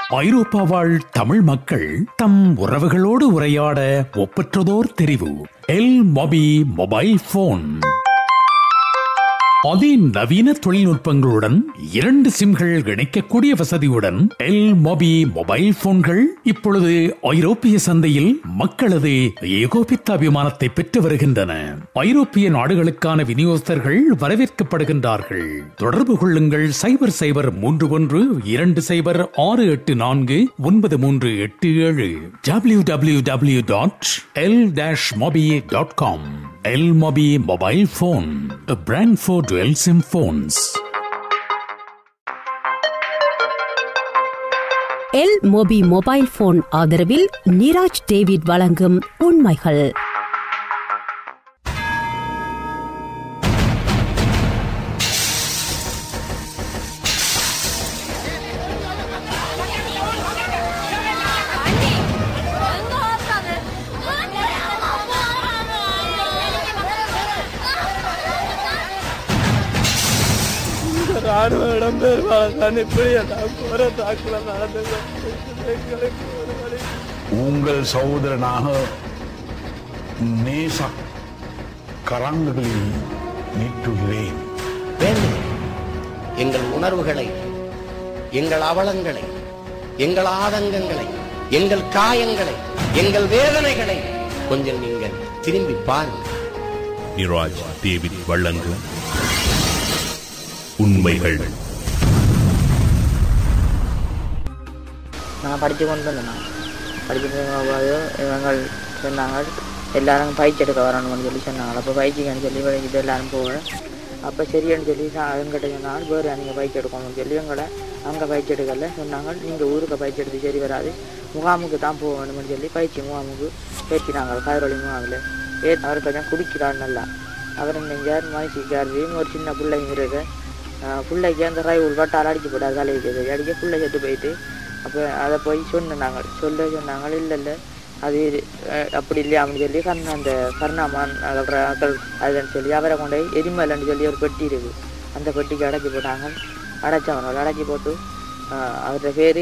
ஐரோப்பா வாழ் தமிழ் மக்கள் தம் உறவுகளோடு உரையாட ஒப்பற்றதோர் தெரிவு எல் மொபி மொபைல் போன் அதிநவீன தொழில்நுட்பங்களுடன் இரண்டு சிம்கள் இணைக்கக்கூடிய வசதியுடன் எல் மொபி மொபைல் போன்கள் இப்பொழுது ஐரோப்பிய சந்தையில் மக்களது ஏகோபித்த அபிமானத்தை பெற்று வருகின்றன ஐரோப்பிய நாடுகளுக்கான விநியோகஸ்தர்கள் வரவேற்கப்படுகின்றார்கள் தொடர்பு கொள்ளுங்கள் சைபர் சைபர் மூன்று ஒன்று இரண்டு சைபர் ஆறு எட்டு நான்கு ஒன்பது மூன்று எட்டு ஏழு W W W dot L dash mobi dot com L mobi mobile phone brand for dual sim phones. L mobi mobile phone ஆதரவில் நிராஜ் டேவிட் வழங்கும் உண்மைகள் ராணுவ இடம்பெயர்வாளர் இப்படி எல்லாம் கோர தாக்குதல் நடந்தது எங்களுக்கு ஒரு வழி உங்கள் சகோதரனாக நேச கரங்களில் நீட்டுகிறேன் வேண்டும் எங்கள் உணர்வுகளை எங்கள் அவலங்களை எங்கள் ஆதங்கங்களை எங்கள் காயங்களை எங்கள் வேதனைகளை கொஞ்சம் நீங்கள் திரும்பி பாருங்கள் நிராஜ் டேவிட் வழங்கும் உண்மைகள் நான் படித்து கொண்டு வந்தேன் படிச்சுட்டு இருக்கும்போது இவங்க சொன்னாங்க எல்லாரும் பயிற்சி எடுக்க வரணும்னு சொல்லி சொன்னாங்க அப்போ பயிற்சிக்குன்னு சொல்லி வழிக்கிட்டு எல்லாரும் போவேன் அப்போ சரின்னு சொல்லி நான் எங்கிட்ட சொன்னாங்க வேறு நீங்கள் பயிற்சி எடுக்கணும்னு சொல்லி எங்களை அங்கே பயிற்சி எடுக்கல சொன்னாங்க நீங்கள் ஊருக்கு பயிற்சி எடுத்து சரி வராது முகாமுக்கு தான் போகணும்னு சொல்லி பயிற்சி முகாமுக்கு பேசினாங்க கதிரொலி முகாமில் ஏ அவர் கொஞ்சம் குடிக்கிறார் நல்லா அவர் நெஞ்சார் மனுஷிக்காரையும் ஒரு சின்ன பிள்ளைங்க இருக்கு ஆஹ் பிள்ளைக்கு அந்த ரைவுள் வட்டால் அடிச்சு போட்டார் தலைக்கு அடிக்க பிள்ளை செத்து போயிட்டு அப்போ அதை போய் சொன்னாங்க சொல்ல சொன்னாங்க இல்லை இல்லை அது அஹ், அப்படி இல்லையா அப்படின்னு சொல்லி கர்ண அந்த கருணாமான் அகல் அதுன்னு சொல்லி அவரை கொண்டு போய் எரிமலைன்னு சொல்லி ஒரு பெட்டி இருக்கு அந்த பெட்டிக்கு அடைச்சி போட்டாங்க அடைச்சவனோட அடைச்சி போட்டு ஆஹ், அவரோட பேர்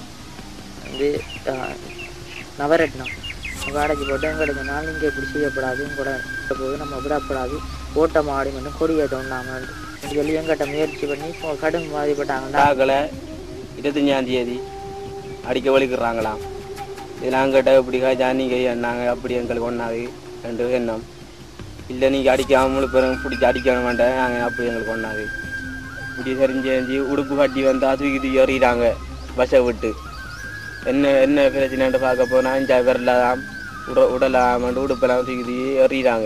வந்து ஆஹ், நவரத்னம் அவங்க அடைச்சி போட்டு எங்களுக்கு நாள் இங்கே இப்படி செய்யப்படாது கூட போது நம்ம விடப்படாது ஓட்டம் ஆடி மட்டும் கொடியை தோண்டாமல் சொல்லி எங்கிட்ட முயற்சி பண்ணி இப்போ கடும் பாதிப்பட்டாங்கன்னா தாக்கலை இருபத்தஞ்சாம் தேதி அடிக்க வலிக்கிறாங்களாம் இது நாங்கள் கேட்டால் இப்படி காய்ச்சா நீங்கள் என்னாங்க அப்படி எங்களுக்கு ஒன்றாது ரெண்டு எண்ணம் இல்லை நீங்கள் அடிக்காமல் பிறகு பிடிச்சி அடிக்க மாட்டேன் நாங்கள் அப்படி எங்களுக்கு ஒன்றாது இப்படி தெரிஞ்சு தெரிஞ்சு உடுப்பு கட்டி வந்தால் தூக்கி தூக்கி எறிகிறாங்க பஸ்ஸை விட்டு என்ன என்ன பிரச்சனைன்ட்டு பார்க்க போனால் அஞ்சா விரலாம் உட உடலாமட்டு உடுப்பெல்லாம் தூக்கி தூக்கி எறிகிறாங்க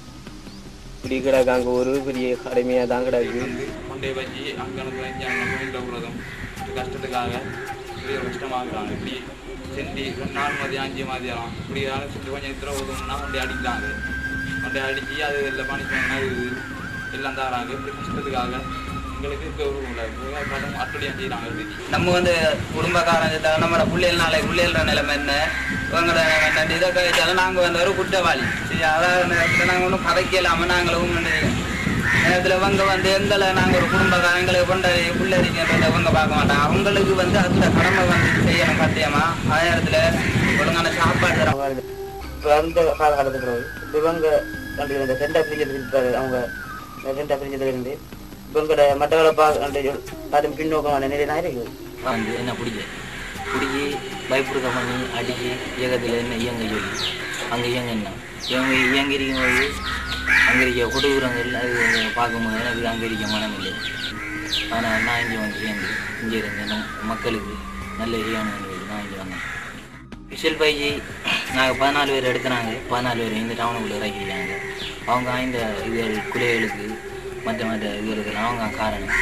இப்படி கிடக்காங்க ஒரு பெரிய கடமையாக தான் கிடக்கு கொண்டே வச்சு அங்கே விடுறதும் கஷ்டத்துக்காக இப்படி ஒரு கஷ்டமாக்குறாங்க இப்படி செண்டி ரெண்டு நாள் மதியம் அஞ்சு மதியம் இப்படி செஞ்சு கொஞ்சம் இத்தனை உதவுனா கொண்டே அடிக்கிறாங்க கொண்டே அடித்து அது இல்லை பனிஷ்மெண்ட் இது எல்லாம் தராங்க இப்படி கஷ்டத்துக்காக எங்களுக்கு இருக்க ஒரு கடன் அட்டுடியாக செய்கிறாங்க இப்படி நம்ம வந்து குடும்பக்காரங்க நம்மளோட பிள்ளைகள் நாளை பிள்ளைகள நிலைமை என்ன இவங்களோட என்ன இதை கழிச்சாலும் நாங்கள் வந்து ஒரு குற்றவாளி சரி அதாவது நாங்கள் ஒன்றும் கதைக்கலாம நாங்களும் வந்து நேரத்தில் இவங்க வந்து எங்களை நாங்கள் ஒரு குடும்பக்காரங்களை கொண்டாடி பிள்ளைறீங்கன்றதை இவங்க பார்க்க மாட்டாங்க அவங்களுக்கு வந்து அந்த கடமை வந்து செய்யணும் கட்டியமா அதே நேரத்தில் ஒழுங்கான சாப்பாடு தர இப்போ அந்த காலகட்டத்துக்கு பிறகு இவங்க ரெண்டு இந்த சென்டர் பிரிஞ்சதுக்கு அவங்க சென்டர் பிரிஞ்சதுல இருந்து இவங்களோட மற்றவங்களை பார்க்க அதுவும் பின்னோக்கமான நிலையில இருக்குது வந்து என்ன பிடிக்க பிடிச்சி பயப்படுத்த பண்ணி அடிச்சு இயக்கத்தில் என்ன இயங்க சொல்லி அங்கே இயங்க என்ன இவங்க இயங்கி இருக்கும்போது அங்கே இருக்க கொடூரங்கள் அது பார்க்கும்போது எனக்கு அங்கே இருக்க மனம் இல்லை ஆனால் நான் இங்கே வந்து இயங்கி இங்கே இருந்த நம் மக்களுக்கு நல்ல இரியான நான் இங்கே வந்தேன் விஷல் பைஜி நாங்கள் பதினாலு பேர் எடுத்துனாங்க பதினாலு பேர் இந்த டவுனுக்குள்ளே இறக்கிட்டாங்க அவங்க இந்த இதுகள் குலைகளுக்கு மற்ற மற்ற இதுகளுக்கெல்லாம் அவங்க காரணம்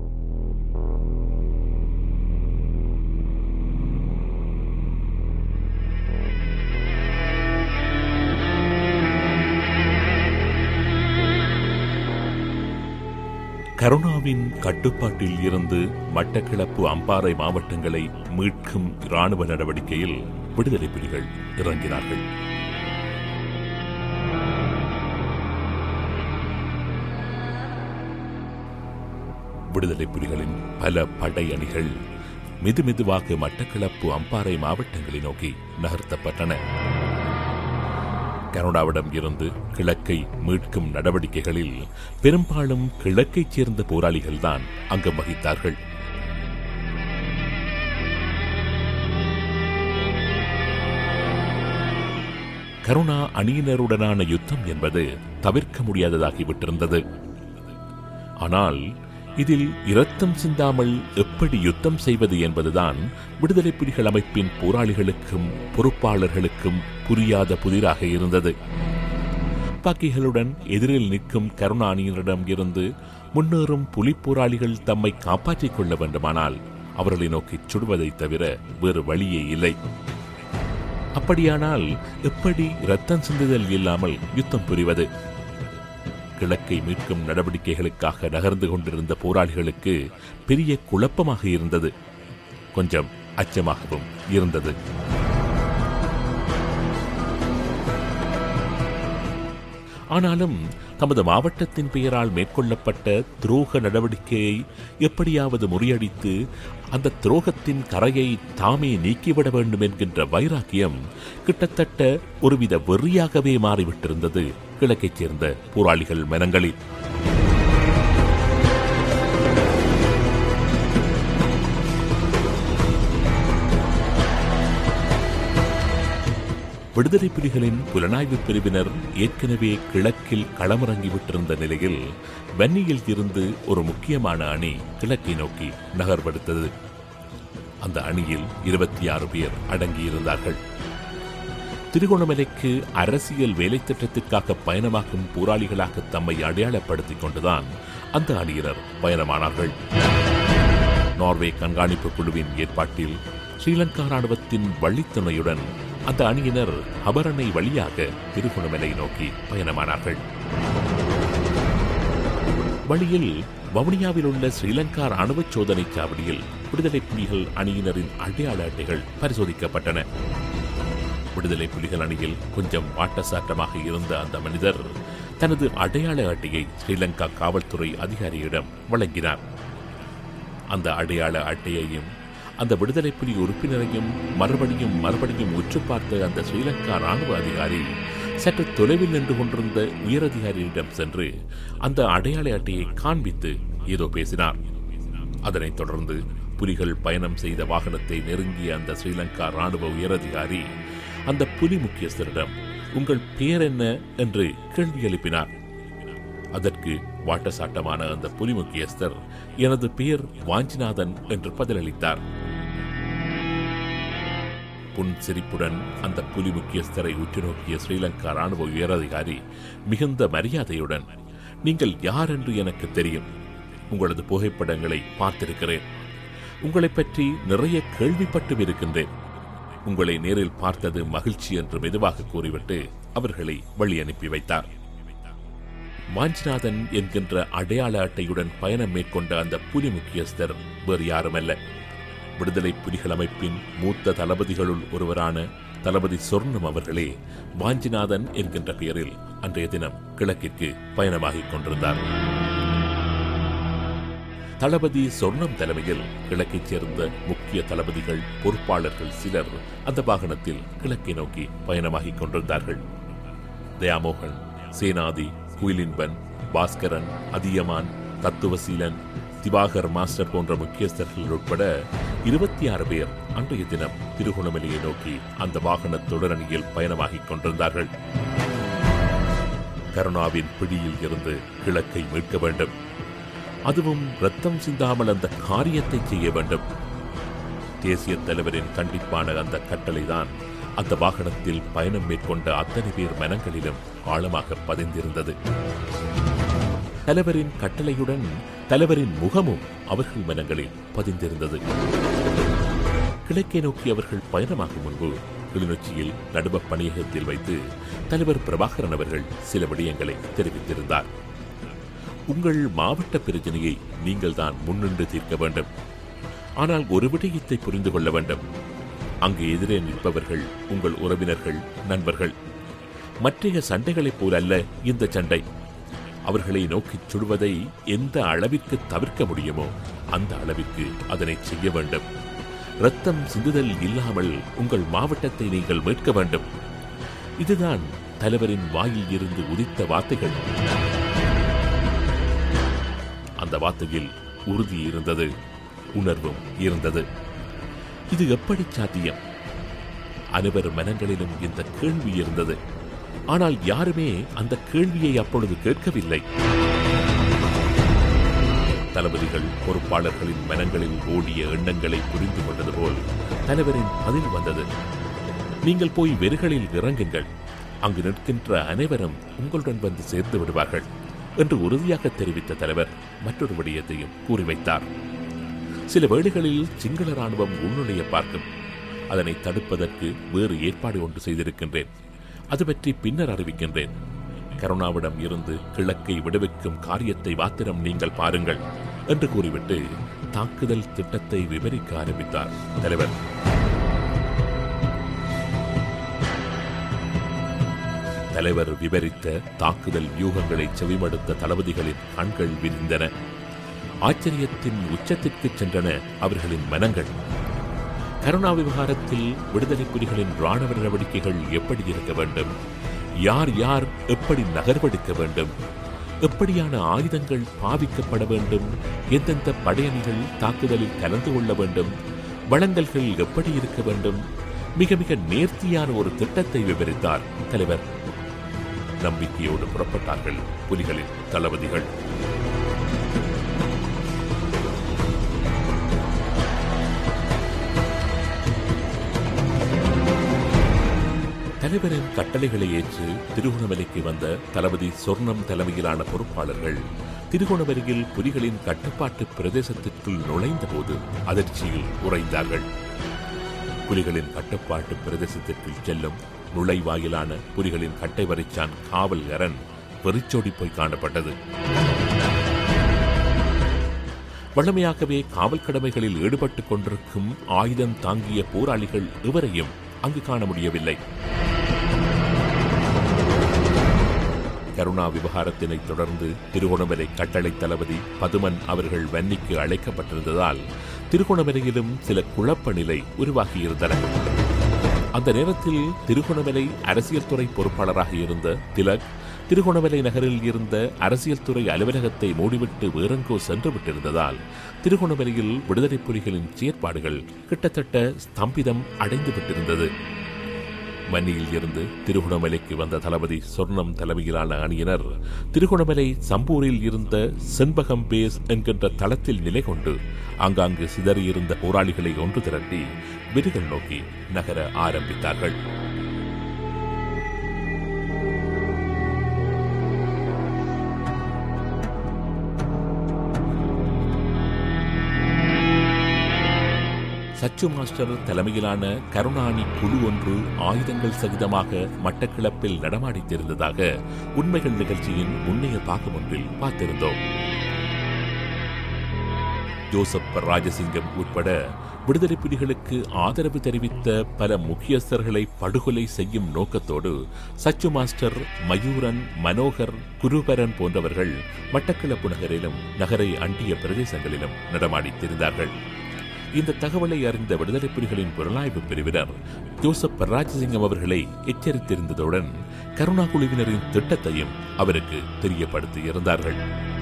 கருணாவின் கட்டுப்பாட்டில் இருந்து மட்டக்களப்பு அம்பாறை மாவட்டங்களை மீட்கும் இராணுவ நடவடிக்கையில் விடுதலை புலிகள் இறங்கினார்கள் விடுதலை புலிகளின் பல படை அணிகள் மெதுமெதுவாக மட்டக்களப்பு அம்பாறை மாவட்டங்களை நோக்கி நகர்த்தப்பட்டன கனடாவிடம் இருந்து கிழக்கை மீட்கும் நடவடிக்கைகளில் பெரும்பாலும் கிழக்கைச் சேர்ந்த போராளிகள்தான் அங்கம் வகித்தார்கள் கருணா அணியினருடனான யுத்தம் என்பது தவிர்க்க முடியாததாகிவிட்டிருந்தது ஆனால் இதில் இரத்தம் சிந்தாமல் எப்படி யுத்தம் செய்வது என்பதுதான் விடுதலை புலிகள் அமைப்பின் போராளிகளுக்கும் பொறுப்பாளர்களுக்கும் புரியாத புதிராக இருந்தது துப்பாக்கிகளுடன் எதிரில் நிற்கும் கருணாணியரிடம் இருந்து முன்னேறும் புலி போராளிகள் தம்மை காப்பாற்றிக் கொள்ள வேண்டுமானால் அவர்களை நோக்கி சுடுவதைத் தவிர வேறு வழியே இல்லை அப்படியானால் எப்படி இரத்தம் சிந்துதல் இல்லாமல் யுத்தம் புரிவது கிழக்கை மீட்கும் நடவடிக்கைகளுக்காக நகர்ந்து கொண்டிருந்த போராளிகளுக்கு பெரிய குழப்பமாக இருந்தது கொஞ்சம் அச்சமாகவும் இருந்தது ஆனாலும் தமது மாவட்டத்தின் பெயரால் மேற்கொள்ளப்பட்ட துரோக நடவடிக்கையை எப்படியாவது முறியடித்து அந்த துரோகத்தின் கரையை தாமே நீக்கிவிட வேண்டும் என்கின்ற வைராக்கியம் கிட்டத்தட்ட ஒருவித வெறியாகவே மாறிவிட்டிருந்தது கிழக்கைச் சேர்ந்த போராளிகள் மனங்களில் விடுதலை புலிகளின் புலனாய்வு பிரிவினர் ஏற்கனவே கிழக்கில் களமிறங்கிவிட்டிருந்த நிலையில் வன்னியில் இருந்து ஒரு முக்கியமான அணி கிழக்கை நோக்கி நகர்வெடுத்தது அந்த அணியில் இருபத்தி ஆறு பேர் அடங்கியிருந்தார்கள் திருகோணமலைக்கு அரசியல் வேலை திட்டத்திற்காக பயணமாக்கும் போராளிகளாக தம்மை அடையாளப்படுத்திக் கொண்டுதான் அந்த அணியினர் பயணமானார்கள் நார்வே கண்காணிப்பு குழுவின் ஏற்பாட்டில் ஸ்ரீலங்கா ராணுவத்தின் வழித்துணையுடன் அந்த அணியினர் அபரணை வழியாக திருகோணமலை நோக்கி பயணமானார்கள் வழியில் வவுனியாவில் உள்ள ஸ்ரீலங்கா ராணுவ சோதனை சாவடியில் விடுதலை புலிகள் அணியினரின் அடையாள அட்டைகள் பரிசோதிக்கப்பட்டன விடுதலை புலிகள் அணியில் கொஞ்சம் வாட்டசாட்டமாக இருந்த அந்த மனிதர் தனது அடையாள அட்டையை ஸ்ரீலங்கா காவல்துறை அதிகாரியிடம் வழங்கினார் அந்த அடையாள அட்டையையும் அந்த விடுதலை புலி உறுப்பினரையும் மறுபடியும் மறுபடியும் உற்று பார்த்த அந்த ஸ்ரீலங்கா ராணுவ அதிகாரி சற்று தொலைவில் நின்று கொண்டிருந்த உயரதிகாரியிடம் சென்று அந்த அடையாள அட்டையை காண்பித்து ஏதோ பேசினார் அதனைத் தொடர்ந்து புலிகள் பயணம் செய்த வாகனத்தை நெருங்கிய அந்த ஸ்ரீலங்கா ராணுவ உயரதிகாரி அந்த புலி முக்கியஸ்தரிடம் உங்கள் பெயர் என்ன என்று கேள்வி எழுப்பினார் அதற்கு வாட்டசாட்டமான அந்த புலி முக்கியஸ்தர் எனது பெயர் வாஞ்சிநாதன் என்று பதிலளித்தார் புன் சிரிப்புடன் அந்த புலி முக்கியஸ்தரை உற்று நோக்கிய ஸ்ரீலங்கா ராணுவ உயரதிகாரி மிகுந்த மரியாதையுடன் நீங்கள் யார் என்று எனக்கு தெரியும் உங்களது புகைப்படங்களை பார்த்திருக்கிறேன் உங்களைப் பற்றி நிறைய கேள்விப்பட்டும் இருக்கின்றேன் உங்களை நேரில் பார்த்தது மகிழ்ச்சி என்று மெதுவாக கூறிவிட்டு அவர்களை வழி அனுப்பி வைத்தார் வாஞ்சிநாதன் என்கின்ற அடையாள அட்டையுடன் பயணம் மேற்கொண்ட அந்த புலி முக்கியஸ்தர் வேறு யாருமல்ல விடுதலை புலிகள் அமைப்பின் மூத்த தளபதிகளுள் ஒருவரான தளபதி சொர்ணம் அவர்களே வாஞ்சிநாதன் என்கின்ற பெயரில் அன்றைய தினம் கிழக்கிற்கு பயணமாகிக் கொண்டிருந்தார் தளபதி சொர்ணம் தலைமையில் கிழக்கைச் சேர்ந்த முக்கிய தளபதிகள் பொறுப்பாளர்கள் சிலர் அந்த வாகனத்தில் கிழக்கை நோக்கி பயணமாகிக் கொண்டிருந்தார்கள் தயாமோகன் சேனாதி குயிலின்பன் பாஸ்கரன் அதியமான் தத்துவசீலன் திவாகர் மாஸ்டர் போன்ற முக்கியஸ்தர்கள் உட்பட இருபத்தி ஆறு பேர் அன்றைய தினம் திருகோணமலையை நோக்கி அந்த வாகன தொடரணியில் பயணமாகிக் கொண்டிருந்தார்கள் கருணாவின் பிடியில் இருந்து கிழக்கை மீட்க வேண்டும் அதுவும் ரத்தம் சிந்தாமல் அந்த காரியத்தை செய்ய வேண்டும் தேசிய தலைவரின் கண்டிப்பான அந்த கட்டளைதான் அந்த வாகனத்தில் பயணம் மேற்கொண்ட அத்தனை பேர் மனங்களிலும் ஆழமாக பதிந்திருந்தது தலைவரின் கட்டளையுடன் தலைவரின் முகமும் அவர்கள் மனங்களில் பதிந்திருந்தது கிழக்கை நோக்கி அவர்கள் பயணமாகும் முன்பு கிளிநொச்சியில் நடுவ பணியகத்தில் வைத்து தலைவர் பிரபாகரன் அவர்கள் சில விடயங்களை தெரிவித்திருந்தார் உங்கள் மாவட்ட பிரச்சனையை நீங்கள் தான் முன்னின்று தீர்க்க வேண்டும் ஆனால் ஒரு விடயத்தை புரிந்து கொள்ள வேண்டும் அங்கு எதிரே நிற்பவர்கள் உங்கள் உறவினர்கள் நண்பர்கள் மற்றைய சண்டைகளைப் போல் அல்ல இந்த சண்டை அவர்களை நோக்கிச் சுடுவதை எந்த அளவிற்கு தவிர்க்க முடியுமோ அந்த அளவிற்கு அதனை செய்ய வேண்டும் ரத்தம் சிந்துதல் இல்லாமல் உங்கள் மாவட்டத்தை நீங்கள் மீட்க வேண்டும் இதுதான் தலைவரின் வாயில் இருந்து உதித்த வார்த்தைகள் அந்த வார்த்தையில் உறுதி இருந்தது உணர்வும் இருந்தது இது எப்படி சாத்தியம் அனைவர் மனங்களிலும் இந்த கேள்வி இருந்தது ஆனால் யாருமே அந்த கேள்வியை அப்பொழுது கேட்கவில்லை தளபதிகள் பொறுப்பாளர்களின் மனங்களில் ஓடிய எண்ணங்களை புரிந்து கொண்டது போல் தலைவரின் பதில் வந்தது நீங்கள் போய் வெறுகளில் இறங்குங்கள் அங்கு நிற்கின்ற அனைவரும் உங்களுடன் வந்து சேர்ந்து விடுவார்கள் என்று உறுதியாக தெரிவித்த தலைவர் மற்றொரு விடயத்தையும் கூறி வைத்தார் சில வேளைகளில் சிங்கள ராணுவம் உள்நுழைய பார்க்கும் அதனை தடுப்பதற்கு வேறு ஏற்பாடு ஒன்று செய்திருக்கின்றேன் அது பற்றி பின்னர் அறிவிக்கின்றேன் கருணாவிடம் இருந்து கிழக்கை விடுவிக்கும் காரியத்தை மாத்திரம் நீங்கள் பாருங்கள் என்று கூறிவிட்டு தாக்குதல் திட்டத்தை விவரிக்க ஆரம்பித்தார் தலைவர் தலைவர் விவரித்த தாக்குதல் வியூகங்களை செவிமடுத்த தளபதிகளின் கண்கள் விரிந்தன ஆச்சரியத்தின் உச்சத்திற்கு சென்றன அவர்களின் மனங்கள் கருணா விவகாரத்தில் விடுதலை புலிகளின் ராணுவ நடவடிக்கைகள் எப்படி இருக்க வேண்டும் யார் யார் எப்படி நகர்வெடுக்க வேண்டும் எப்படியான ஆயுதங்கள் பாவிக்கப்பட வேண்டும் எந்தெந்த படையணிகள் தாக்குதலில் கலந்து கொள்ள வேண்டும் வழங்கல்கள் எப்படி இருக்க வேண்டும் மிக மிக நேர்த்தியான ஒரு திட்டத்தை விவரித்தார் தலைவர் நம்பிக்கையோடு புறப்பட்டார்கள் புலிகளின் தளபதிகள் தலைவரின் கட்டளைகளை ஏற்று திருகோணமலைக்கு வந்த தளபதி சொர்ணம் தலைமையிலான பொறுப்பாளர்கள் திருகோணமலையில் புலிகளின் கட்டுப்பாட்டு பிரதேசத்திற்குள் நுழைந்தபோது அதிர்ச்சியில் உறைந்தார்கள் புலிகளின் கட்டுப்பாட்டு பிரதேசத்திற்குள் செல்லும் நுழைவாயிலான புலிகளின் கட்டை வரிச்சான் காவல் அரண் வெறிச்சோடி போய் காணப்பட்டது வழமையாகவே காவல் கடமைகளில் ஈடுபட்டுக் கொண்டிருக்கும் ஆயுதம் தாங்கிய போராளிகள் எவரையும் அங்கு காண முடியவில்லை கருணா விவகாரத்தினைத் தொடர்ந்து திருகோணமலை கட்டளை தளபதி பதுமன் அவர்கள் வன்னிக்கு அழைக்கப்பட்டிருந்ததால் திருகோணமலையிலும் சில குழப்ப நிலை உருவாகியிருந்தன அந்த நேரத்தில் திருகோணமலை அரசியல் துறை பொறுப்பாளராக இருந்த திலக் திருகோணமலை நகரில் இருந்த அரசியல் துறை அலுவலகத்தை மூடிவிட்டு வேறெங்கோ சென்று விட்டிருந்ததால் திருகோணமலையில் விடுதலை புலிகளின் செயற்பாடுகள் கிட்டத்தட்ட ஸ்தம்பிதம் அடைந்து விட்டிருந்தது மன்னியில் இருந்து திருகோணமலைக்கு வந்த தளபதி சொர்ணம் தலைமையிலான அணியினர் திருகோணமலை சம்பூரில் இருந்த செண்பகம் பேஸ் என்கின்ற தளத்தில் நிலை கொண்டு ஆங்காங்கு சிதறியிருந்த போராளிகளை ஒன்று திரட்டி விருகள் நோக்கி நகர ஆரம்பித்தார்கள் சச்சு மாஸ்டர் தலைமையிலான கருணாணி குழு ஒன்று ஆயுதங்கள் சகிதமாக மட்டக்கிளப்பில் நடமாடித் தெரிந்ததாக உண்மைகள் நிகழ்ச்சியின் முன்னைய பாகம் ஒன்றில் பார்த்திருந்தோம் ஜோசப் ராஜசிங்கம் உட்பட விடுதலை புலிகளுக்கு ஆதரவு தெரிவித்த பல முக்கியஸ்தர்களை படுகொலை செய்யும் நோக்கத்தோடு சச்சு மாஸ்டர் மயூரன் மனோகர் குருபரன் போன்றவர்கள் மட்டக்களப்பு நகரிலும் நகரை அண்டிய பிரதேசங்களிலும் நடமாடித் திரிந்தார்கள் இந்த தகவலை அறிந்த விடுதலை புலிகளின் புலனாய்வு பிரிவினர் ஜோசப் ராஜசிங்கம் அவர்களை எச்சரித்திருந்ததுடன் கருணா குழுவினரின் திட்டத்தையும் அவருக்கு தெரியப்படுத்தி இருந்தார்கள்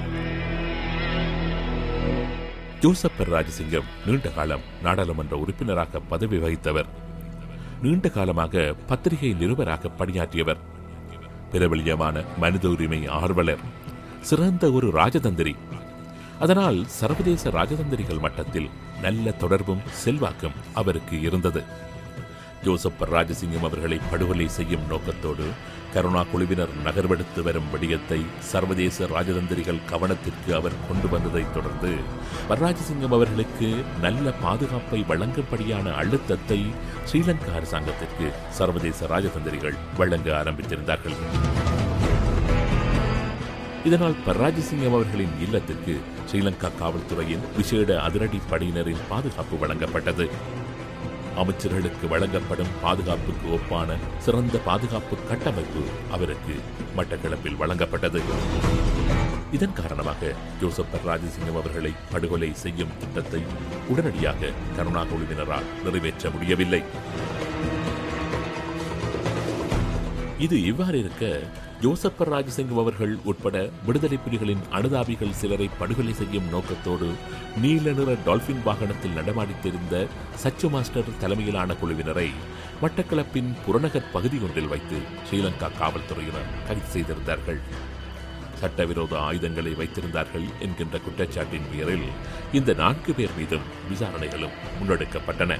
ஜோசப் ராஜசிங்கம் நீண்ட காலம் நாடாளுமன்ற உறுப்பினராக பதவி வகித்தவர் நீண்ட காலமாக பத்திரிகை நிருபராக பணியாற்றியவர் பிரபல்யமான மனித உரிமை ஆர்வலர் சிறந்த ஒரு ராஜதந்திரி அதனால் சர்வதேச ராஜதந்திரிகள் மட்டத்தில் நல்ல தொடர்பும் செல்வாக்கும் அவருக்கு இருந்தது ஜோசப் ராஜசிங்கம் அவர்களை படுகொலை செய்யும் நோக்கத்தோடு கருணா குழுவினர் நகர்வெடுத்து வரும் விடயத்தை சர்வதேச ராஜதந்திரிகள் கவனத்திற்கு அவர் கொண்டு வந்ததைத் தொடர்ந்து வரராஜசிங்கம் அவர்களுக்கு நல்ல பாதுகாப்பை வழங்கும்படியான அழுத்தத்தை ஸ்ரீலங்கா அரசாங்கத்திற்கு சர்வதேச ராஜதந்திரிகள் வழங்க ஆரம்பித்திருந்தார்கள் இதனால் பராஜசிங்கம் அவர்களின் இல்லத்திற்கு ஸ்ரீலங்கா காவல்துறையின் விசேட அதிரடி படையினரின் பாதுகாப்பு வழங்கப்பட்டது அமைச்சர்களுக்கு வழங்கப்படும் பாதுகாப்புக்கு ஒப்பான சிறந்த பாதுகாப்பு கட்டமைப்பு அவருக்கு மட்டக்களப்பில் வழங்கப்பட்டது இதன் காரணமாக ஜோசப் ராஜசிங்கம் அவர்களை படுகொலை செய்யும் திட்டத்தை உடனடியாக கருணா குழுவினரால் நிறைவேற்ற முடியவில்லை இது இவ்வாறு இருக்க ஜோசப்பர் ராஜசிங்கம் அவர்கள் உட்பட விடுதலை புலிகளின் அனுதாபிகள் சிலரை படுகொலை செய்யும் நோக்கத்தோடு நீல நிற டால்பின் வாகனத்தில் நடமாடித் தெரிந்த சச்சு மாஸ்டர் தலைமையிலான குழுவினரை மட்டக்களப்பின் புறநகர் பகுதி ஒன்றில் வைத்து ஸ்ரீலங்கா காவல்துறையினர் கைது செய்திருந்தார்கள் சட்டவிரோத ஆயுதங்களை வைத்திருந்தார்கள் என்கின்ற குற்றச்சாட்டின் பேரில் இந்த நான்கு பேர் மீதும் விசாரணைகளும் முன்னெடுக்கப்பட்டன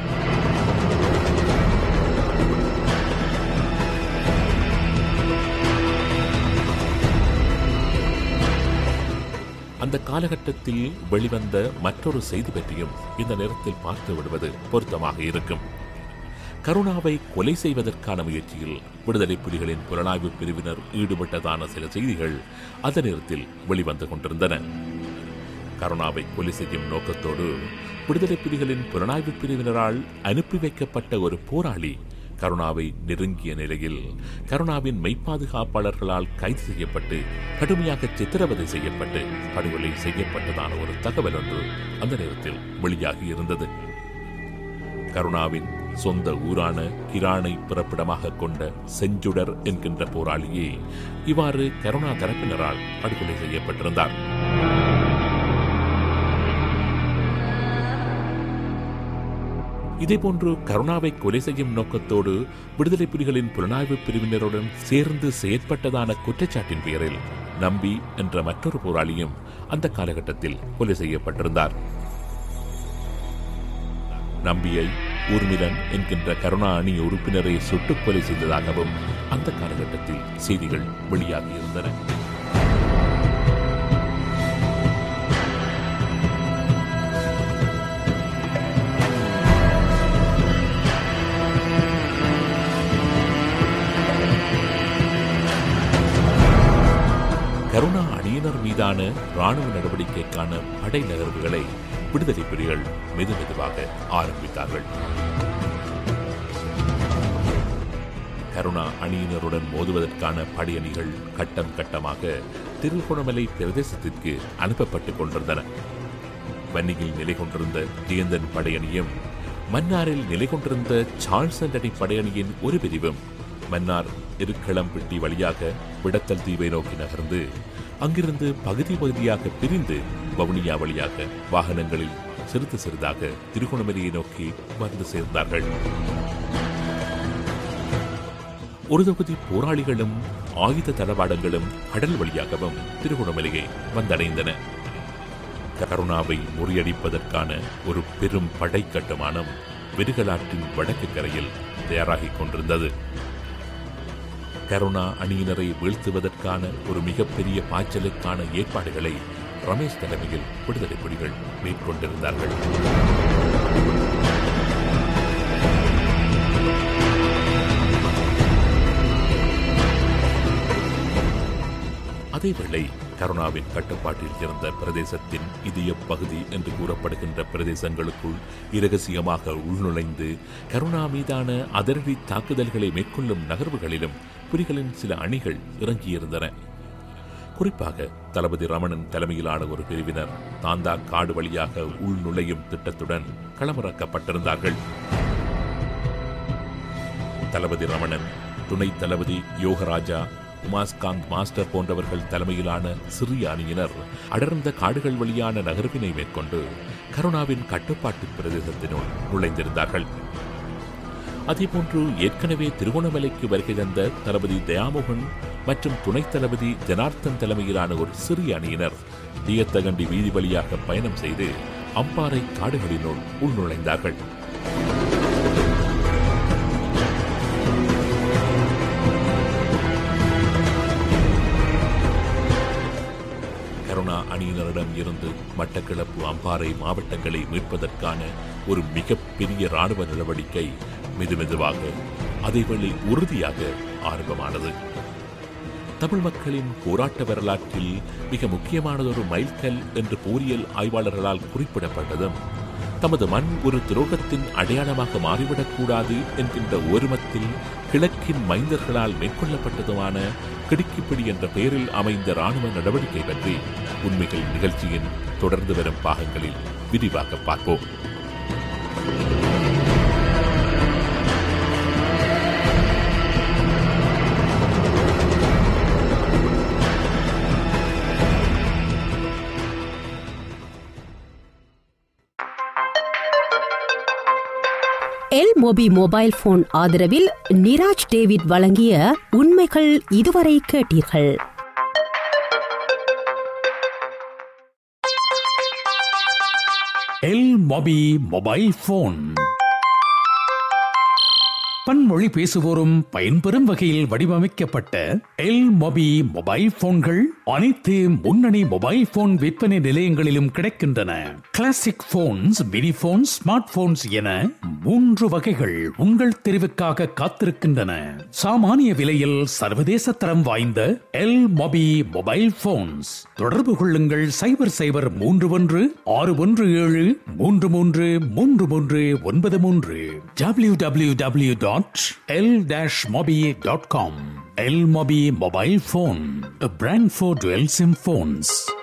அந்த காலகட்டத்தில் வெளிவந்த மற்றொரு செய்தி பற்றியும் இந்த நேரத்தில் பார்த்து விடுவது பொருத்தமாக இருக்கும் கருணாவை கொலை செய்வதற்கான முயற்சியில் விடுதலை புலிகளின் புலனாய்வு பிரிவினர் ஈடுபட்டதான சில செய்திகள் அந்த நேரத்தில் வெளிவந்து கொண்டிருந்தன கருணாவை கொலை செய்யும் நோக்கத்தோடு விடுதலை புலிகளின் புலனாய்வு பிரிவினரால் அனுப்பி வைக்கப்பட்ட ஒரு போராளி கருணாவை நெருங்கிய நிலையில் கருணாவின் மெய்ப்பாதுகாப்பாளர்களால் கைது செய்யப்பட்டு கடுமையாக சித்திரவதை செய்யப்பட்டு படுகொலை செய்யப்பட்டதான ஒரு தகவல் ஒன்று அந்த நேரத்தில் வெளியாகி இருந்தது கருணாவின் சொந்த ஊரான கிரானை பிறப்பிடமாக கொண்ட செஞ்சுடர் என்கின்ற போராளியே இவ்வாறு கருணா தரப்பினரால் படுகொலை செய்யப்பட்டிருந்தார் இதேபோன்று கருணாவை கொலை செய்யும் நோக்கத்தோடு விடுதலை புலிகளின் புலனாய்வு பிரிவினருடன் சேர்ந்து செயற்பட்டதான குற்றச்சாட்டின் பெயரில் நம்பி என்ற மற்றொரு போராளியும் அந்த காலகட்டத்தில் கொலை செய்யப்பட்டிருந்தார் நம்பியை ஊர்மிலன் என்கின்ற கருணா அணி உறுப்பினரை சுட்டுக் கொலை செய்ததாகவும் அந்த காலகட்டத்தில் செய்திகள் வெளியாகியிருந்தன கருணா அணியினர் மீதான ராணுவ நடவடிக்கைக்கான படை நகர்வுகளை விடுதலை புலிகள் மெதுமெதுவாக ஆரம்பித்தார்கள் கருணா அணியினருடன் மோதுவதற்கான படையணிகள் கட்டம் கட்டமாக திருகோணமலை பிரதேசத்திற்கு அனுப்பப்பட்டுக் கொண்டிருந்தன வன்னியில் நிலை கொண்டிருந்த ஜெயந்தன் படையணியும் மன்னாரில் நிலை கொண்டிருந்த சார்ல்சன் அணி படையணியின் ஒரு பிரிவும் மன்னார் இருக்களம்பிட்டி வழியாக விடத்தல் தீவை நோக்கி நகர்ந்து அங்கிருந்து பகுதி பகுதியாக பிரிந்து வவுனியா வழியாக வாகனங்களில் சிறிது சிறிதாக திருகோணமலையை நோக்கி வந்து சேர்ந்தார்கள் ஒரு தொகுதி போராளிகளும் ஆயுத தளவாடங்களும் கடல் வழியாகவும் திருகோணமலையை வந்தடைந்தன கருணாவை முறியடிப்பதற்கான ஒரு பெரும் படை கட்டுமானம் விருகலாற்றின் வடக்கு கரையில் தயாராகிக் கொண்டிருந்தது கருணா அணியினரை வீழ்த்துவதற்கான ஒரு மிகப்பெரிய பாய்ச்சலுக்கான ஏற்பாடுகளை ரமேஷ் தலைமையில் விடுதலை புலிகள் மேற்கொண்டிருந்தார்கள் அதேவேளை கருணாவின் கட்டுப்பாட்டில் இருந்த பிரதேசத்தின் இதய பகுதி என்று கூறப்படுகின்ற பிரதேசங்களுக்குள் இரகசியமாக உள்நுழைந்து கருணா மீதான அதிரடி தாக்குதல்களை மேற்கொள்ளும் நகர்வுகளிலும் புலிகளின் சில அணிகள் இறங்கியிருந்தன குறிப்பாக தளபதி ரமணன் தலைமையிலான ஒரு பிரிவினர் தாந்தா காடு வழியாக உள்நுழையும் திட்டத்துடன் களமிறக்கப்பட்டிருந்தார்கள் தளபதி ரமணன் துணை தளபதி யோகராஜா உமாஸ்காந்த் மாஸ்டர் போன்றவர்கள் தலைமையிலான சிறிய அணியினர் அடர்ந்த காடுகள் வழியான நகர்வினை மேற்கொண்டு கருணாவின் கட்டுப்பாட்டு பிரதேசத்தினுள் நுழைந்திருந்தார்கள் அதேபோன்று ஏற்கனவே திருகோணமலைக்கு வருகை தந்த தளபதி தயாமோகன் மற்றும் துணைத் தளபதி ஜனார்த்தன் தலைமையிலான ஒரு சிறிய அணியினர் தீயத்தகண்டி வீதி வழியாக பயணம் செய்து அம்பாறை காடுகளினுள் உள்நுழைந்தார்கள் கருணா அணியினரிடம் இருந்து மட்டக்களப்பு அம்பாறை மாவட்டங்களை மீட்பதற்கான ஒரு மிகப்பெரிய ராணுவ நடவடிக்கை மெதுமெதுவாக அதேவேளை உறுதியாக ஆரம்பமானது தமிழ் மக்களின் போராட்ட வரலாற்றில் மிக முக்கியமானதொரு மைல்கல் என்று போரியல் ஆய்வாளர்களால் குறிப்பிடப்பட்டதும் தமது மண் ஒரு துரோகத்தின் அடையாளமாக மாறிவிடக்கூடாது என்கின்ற ஓருமத்தில் கிழக்கின் மைந்தர்களால் மேற்கொள்ளப்பட்டதுமான கிடுக்கிப்பிடி என்ற பெயரில் அமைந்த ராணுவ நடவடிக்கை பற்றி உண்மைகள் நிகழ்ச்சியின் தொடர்ந்து வரும் பாகங்களில் விரிவாக பார்ப்போம் எல் மொபி மொபைல் போன் ஆதரவில் நிராஜ் டேவிட் வழங்கிய உண்மைகள் இதுவரை கேட்டீர்கள் எல் மொபி மொபைல் போன் பன்மொழி பேசுவோரும் பயன்பெறும் வகையில் வடிவமைக்கப்பட்ட எல் மொபி மொபைல் போன்கள் அனைத்து முன்னணி மொபைல் போன் விற்பனை நிலையங்களிலும் கிடைக்கின்றன classic phones mini phones smart phones என மூன்று வகைகள் உங்கள் தெரிவுக்காக காத்திருக்கின்றன சாமானிய விலையில் சர்வதேச தரம் வாய்ந்த எல் மொபி மொபைல் போன்ஸ் தொடர்பு கொள்ளுங்கள் சைபர் சைபர் மூன்று ஒன்று ஆறு ஒன்று ஏழு மூன்று மூன்று மூன்று மூன்று ஒன்பது மூன்று W W W dot L dash mobi dot com L mobi mobile phone brand for dual sim bones